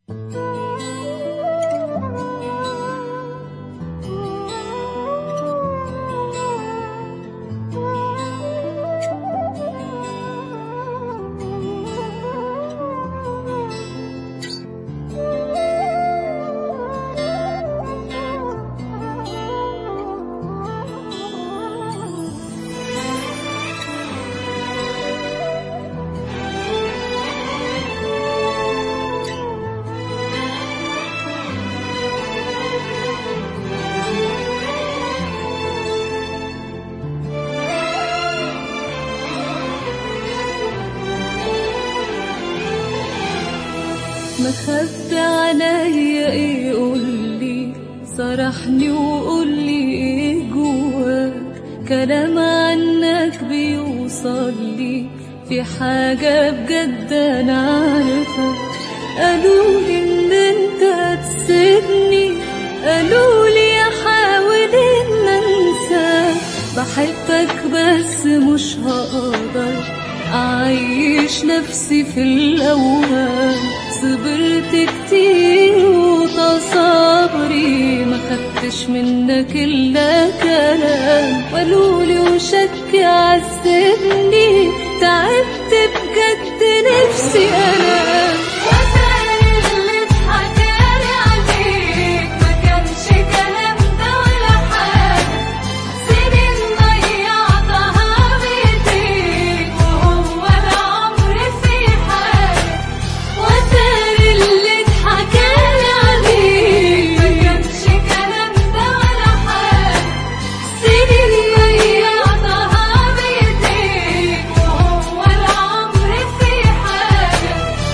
ما خبي عليا ايه قولي صرحني وقولي ايه جواك كلام عنك بيوصل لي في حاجة بجد انا عارفة قالولي ان انت هتسيبني قالولي احاول ان انساك بحبك بس مش هقدر أعيش نفسي في الأوهام صبرت كتير وتصبري ما خدتش منك إلا كلام قالولي وشك عذبني تعبت بجد نفسي أنام وتاني اللي اتحكالي عليك ما كانش كلام ده ولا حاجة سنين ضيعتها بيديك وهو العمر في حاجة وتاني اللي اتحكالي عليك ما كانش كلام ده ولا حاجة سنين ضيعتها بيديك وهو العمر في حاجة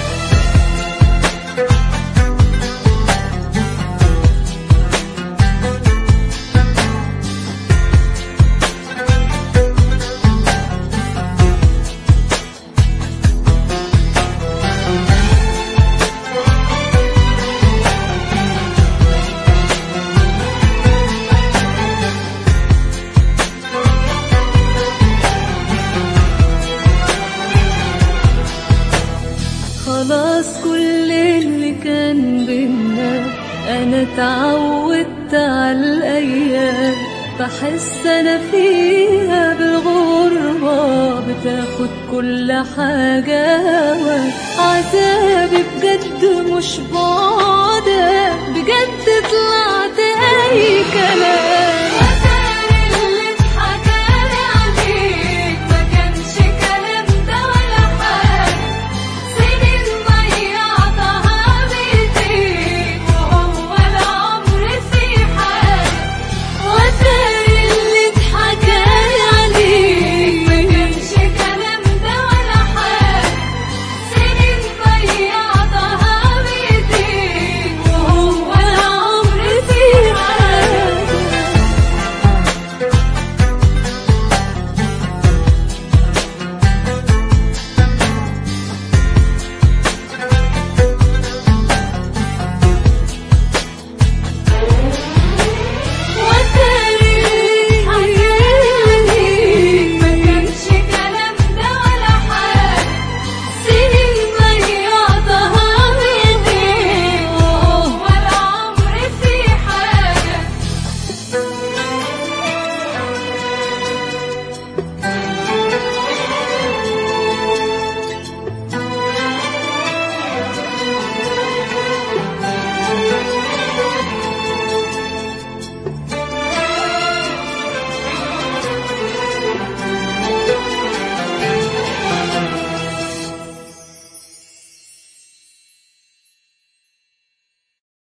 خلاص كل اللي كان بينا انا اتعودت على الايام بحس انا فيها بالغربة بتاخد كل حاجة هواك عذابي بجد مش بعدك بجد طلعت اي كلام